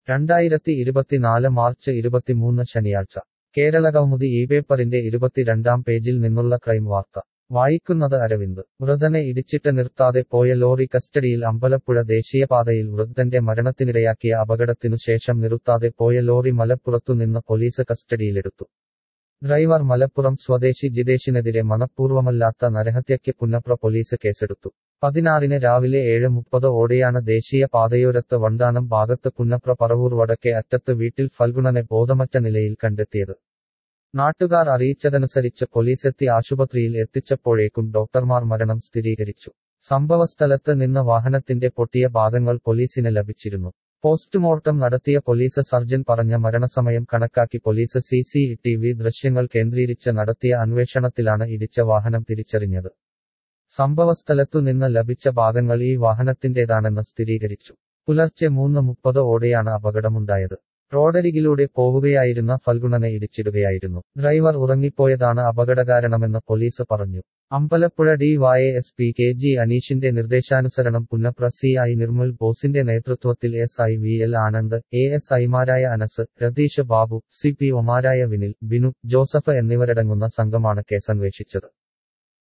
രണ്ടായിരത്തി ഇരുപത്തിനാല് മാർച്ച് ഇരുപത്തിമൂന്ന് ശനിയാഴ്ച കേരളകൗമുദി ഈ പേപ്പറിന്റെ ഇരുപത്തിരണ്ടാം പേജിൽ നിന്നുള്ള ക്രൈം വാർത്ത വായിക്കുന്നത് അരവിന്ദ് വൃദ്ധനെ ഇടിച്ചിട്ട് നിർത്താതെ പോയ ലോറി കസ്റ്റഡിയിൽ അമ്പലപ്പുഴ ദേശീയപാതയിൽ വൃദ്ധന്റെ മരണത്തിനിടയാക്കിയ അപകടത്തിനു ശേഷം നിർത്താതെ പോയ ലോറി മലപ്പുറത്തുനിന്ന് പോലീസ് കസ്റ്റഡിയിലെടുത്തു ഡ്രൈവർ മലപ്പുറം സ്വദേശി ജിതേഷിനെതിരെ മനഃപൂർവ്വമല്ലാത്ത നരഹത്യയ്ക്ക് പുന്നപ്ര പോലീസ് കേസെടുത്തു പതിനാറിന് രാവിലെ ഏഴ് മുപ്പത് ഓടെയാണ് ദേശീയ പാതയോരത്ത് വണ്ടാനം ഭാഗത്ത് പുന്നപ്ര പറവൂർ വടക്കേ അറ്റത്ത് വീട്ടിൽ ഫൽഗുണനെ ബോധമറ്റ നിലയിൽ കണ്ടെത്തിയത് നാട്ടുകാർ അറിയിച്ചതനുസരിച്ച് പോലീസെത്തി ആശുപത്രിയിൽ എത്തിച്ചപ്പോഴേക്കും ഡോക്ടർമാർ മരണം സ്ഥിരീകരിച്ചു സംഭവസ്ഥലത്ത് നിന്ന് വാഹനത്തിന്റെ പൊട്ടിയ ഭാഗങ്ങൾ പോലീസിന് ലഭിച്ചിരുന്നു പോസ്റ്റ്മോർട്ടം നടത്തിയ പോലീസ് സർജൻ പറഞ്ഞ മരണസമയം കണക്കാക്കി police C C T V ദൃശ്യങ്ങൾ കേന്ദ്രീകരിച്ച് നടത്തിയ അന്വേഷണത്തിലാണ് ഇടിച്ച വാഹനം തിരിച്ചറിഞ്ഞത് സംഭവസ്ഥലത്തു നിന്ന് ലഭിച്ച ഭാഗങ്ങൾ ഈ വാഹനത്തിന്റേതാണെന്ന് സ്ഥിരീകരിച്ചു പുലർച്ചെ മൂന്ന് മുപ്പത് ഓടെയാണ് അപകടമുണ്ടായത് റോഡരികിലൂടെ പോവുകയായിരുന്ന ഫൽഗുണനെ ഇടിച്ചിടുകയായിരുന്നു ഡ്രൈവർ ഉറങ്ങിപ്പോയതാണ് അപകടകാരണമെന്ന് പോലീസ് പറഞ്ഞു Ambalappuzha D Y S P K G അനീഷിന്റെ നിർദ്ദേശാനുസരണം പുന്നപ്ര സി ഐ നിർമ്മൽ ബോസിന്റെ നേതൃത്വത്തിൽ S I V L Anand A S ഐമാരായ അനസ് രതീഷ് ബാബു സി പി ഒമാരായ വിനിൽ ബിനു ജോസഫ് എന്നിവരടങ്ങുന്ന സംഘമാണ് കേസന്വേഷിച്ചത്